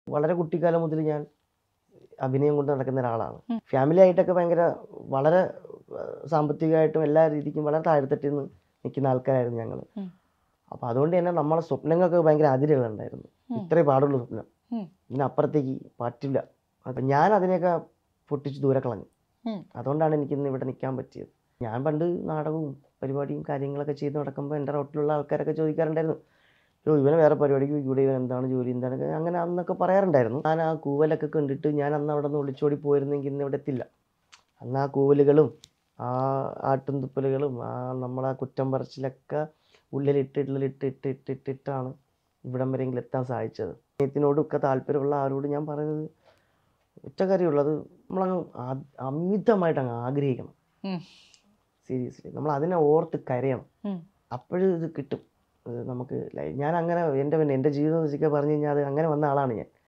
വളരെ കുട്ടിക്കാലം മുതൽ ഞാൻ അഭിനയം കൊണ്ട് നടക്കുന്ന ഒരാളാണ് ഉം. ഫാമിലി ആയിട്ടൊക്കെ ഭയങ്കര വളരെ ഏഹ്, സാമ്പത്തികമായിട്ടും എല്ലാ രീതിക്കും വളരെ താഴ്ത്തട്ടിൽ നിന്ന് നിൽക്കുന്ന ആൾക്കാരായിരുന്നു ഞങ്ങൾ ഉം. അപ്പോൾ അതുകൊണ്ട് തന്നെ നമ്മളെ സ്വപ്നങ്ങൾക്ക് ഭയങ്കര അതിരുകളുണ്ടായിരുന്നു ഉം. ഇത്രേ പാടുള്ളൂ സ്വപ്നം ഉം. ഇതിനപ്പുറത്തേക്ക് പറ്റില്ല അപ്പം ഞാൻ അതിനെയൊക്കെ പൊട്ടിച്ച് ദൂരെ കളഞ്ഞു ഉം. അതുകൊണ്ടാണ് എനിക്കിന്ന് ഇവിടെ നിൽക്കാൻ പറ്റിയത് ഞാൻ പണ്ട് നാടകവും പരിപാടിയും കാര്യങ്ങളൊക്കെ ചെയ്ത് നടക്കുമ്പോൾ എൻ്റെ റോട്ടിലുള്ള ആൾക്കാരൊക്കെ ചോദിക്കാറുണ്ടായിരുന്നു യോ ഇവനെ വേറെ പരിപാടിക്ക് ഇവിടെ ഇവൻ എന്താണ് ജോലി എന്താണ് അങ്ങനെ അന്നൊക്കെ പറയാറുണ്ടായിരുന്നു ഞാൻ ആ കൂവലൊക്കെ കണ്ടിട്ട് ഞാൻ അന്ന് അവിടെ നിന്ന് ഒളിച്ചോടി പോയിരുന്നെങ്കിൽ ഇന്ന് ഇവിടെ എത്തില്ല അന്ന് ആ കൂവലുകളും ആ ആട്ടും തുപ്പലുകളും ആ നമ്മളാ കുറ്റം പറച്ചിലൊക്കെ ഉള്ളിലിട്ട് ഉള്ളിലിട്ട് ഇട്ട് ഇട്ട് ഇട്ടിട്ടാണ് ഇവിടം വരെയെങ്കിലും എത്താൻ സാധിച്ചത് സ്നേഹത്തിനോടൊക്കെ താല്പര്യമുള്ള ആരോട് ഞാൻ പറയുന്നത് ഒറ്റ കാര്യമുള്ളത് നമ്മളങ്ങ് ആ- അമിതമായിട്ട് അങ്ങ് ആഗ്രഹിക്കണം ഉം. സീരിയസ്ലി നമ്മൾ അതിനെ ഓർത്ത് കരയണം ഉം. അപ്പോഴും ഇത് കിട്ടും ഇത് നമുക്ക് ലൈ- ഞാൻ അങ്ങനെ എൻ്റെ പിന്നെ എൻ്റെ ജീവിതം വെച്ചൊക്കെ പറഞ്ഞു കഴിഞ്ഞാൽ അത് അങ്ങനെ വന്ന ആളാണ് ഞാൻ